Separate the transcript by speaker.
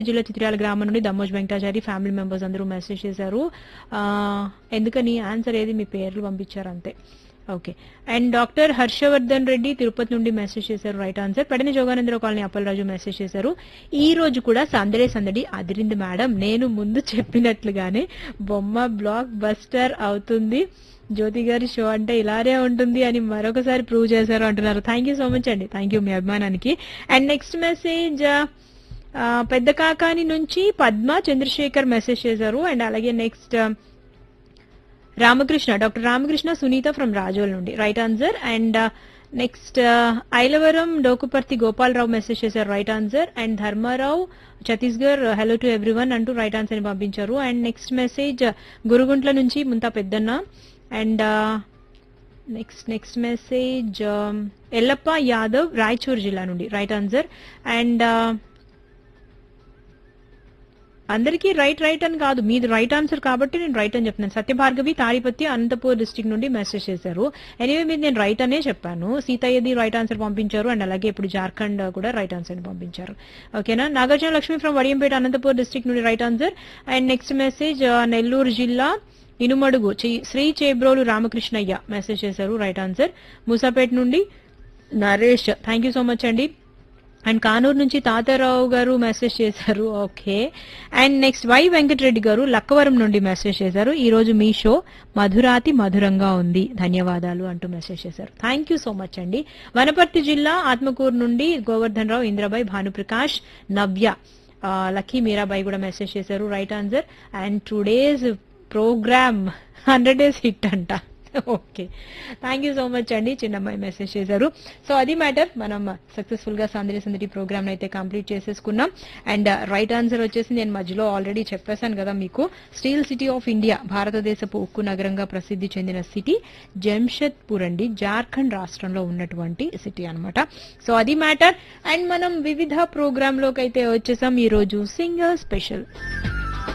Speaker 1: జిల్లా చిత్రాల గ్రామం నుండి దమ్మోజ్ వెంకటాచారి ఫ్యామిలీ మెంబర్స్ అందరూ మెసేజ్ చేశారు ఆ, ఎందుకని ఆన్సర్ ఏది మీ పేర్లు పంపించారు అంతే okay and doctor Harshavardhan Reddy Tirupati నుండి మెసేజ్ చేశారు right answer Pedana Joganandarao colony Appalaraju message చేశారు ఈ రోజు కూడా సందడే సందడి అదిరింది మేడం నేను ముందు చెప్పినట్లుగానే బొమ్మ బ్లాక్ బస్టర్ అవుతుంది జ్యోతి గారి షో అంటే ఇలానే ఉంటుంది అని మరొకసారి ప్రూవ్ చేశారు అంటున్నారు థ్యాంక్ యూ సో మచ్ అండి థ్యాంక్ యూ మీ అభిమానానికి and next message Pedda Kakani నుంచి పద్మ చంద్రశేఖర్ మెసేజ్ చేశారు అండ్ అలాగే next Ramakrishna doctor Ramakrishna Sunitha from Razole నుండి right answer and next Ailavaram Dokuparthi Gopalarao message చేశారు right answer and Dharmarao Chhattisgarh hello to everyone అంటూ రైట్ ఆన్సర్ ని పంపించారు అండ్ నెక్స్ట్ మెసేజ్ గురుగుంట్ల నుంచి Munta Peddanna and next next message Yellappa Yadav Raichur జిల్లా నుండి రైట్ ఆన్సర్ అండ్ అందరికీ రైట్ రైట్ అని కాదు మీది రైట్ ఆన్సర్ కాబట్టి నేను రైట్ అని చెప్తున్నాను సత్యభార్గవి తాడిపత్రి అనంతపూర్ డిస్టిక్ నుండి మెసేజ్ చేశారు ఎనీవే మీద నేను రైట్ అనే చెప్పాను సీతయ్యది రైట్ ఆన్సర్ పంపించారు అండ్ అలాగే ఇప్పుడు జార్ఖండ్ కూడా రైట్ ఆన్సర్ ని పంపించారు ఓకేనా నాగార్జున లక్ష్మి ఫ్రమ్ వడియంపేట అనంతపూర్ డిస్టిక్ నుండి right answer and next message Nellore జిల్లా ఇనుమడుగు చి- శ్రీ చేబ్రోలు రామకృష్ణయ్య మెసేజ్ చేశారు రైట్ ఆన్సర్ మూసాపేట నుండి Naresh thank you so much అండి అండ్ కానూరు నుంచి తాతారావు గారు మెసేజ్ చేశారు okay and next Y Venkatareddy గారు లక్కవరం నుండి మెసేజ్ చేశారు ఈ రోజు మీ షో మధురాతి మధురంగా ఉంది ధన్యవాదాలు అంటూ మెసేజ్ చేశారు థ్యాంక్ యూ సో మచ్ అండి వనపర్తి జిల్లా ఆత్మకూరు నుండి గోవర్ధన్ రావు ఇంద్రబాయ్ భానుప్రకాష్ నవ్య ఆ, లక్కీ మీరాబాయి కూడా మెసేజ్ చేశారు right answer and today's programme hundred days hit అంట okay thank you so much అండి చిన్నమ్మాయి మెసేజ్ చేశారు సో అది మ్యాటర్ మనం సక్సెస్ఫుల్ గా సందడి సందడి ప్రోగ్రామ్ అయితే కంప్లీట్ చేసేసుకున్నాం అండ్ రైట్ ఆన్సర్ వచ్చేసి నేను మధ్యలో ఆల్రెడీ చెప్పేశాను కదా మీకు స్టీల్ సిటీ ఆఫ్ ఇండియా భారతదేశపు ఉక్కు నగరంగా ప్రసిద్ధి చెందిన సిటీ జంషెద్పూర్ అండి జార్ఖండ్ రాష్ట్రంలో ఉన్నటువంటి సిటీ అన్నమాట సో అది మ్యాటర్ అండ్ మనం వివిధ ప్రోగ్రామ్ లోకి అయితే వచ్చేసాం ఈ రోజు సింగర్ స్పెషల్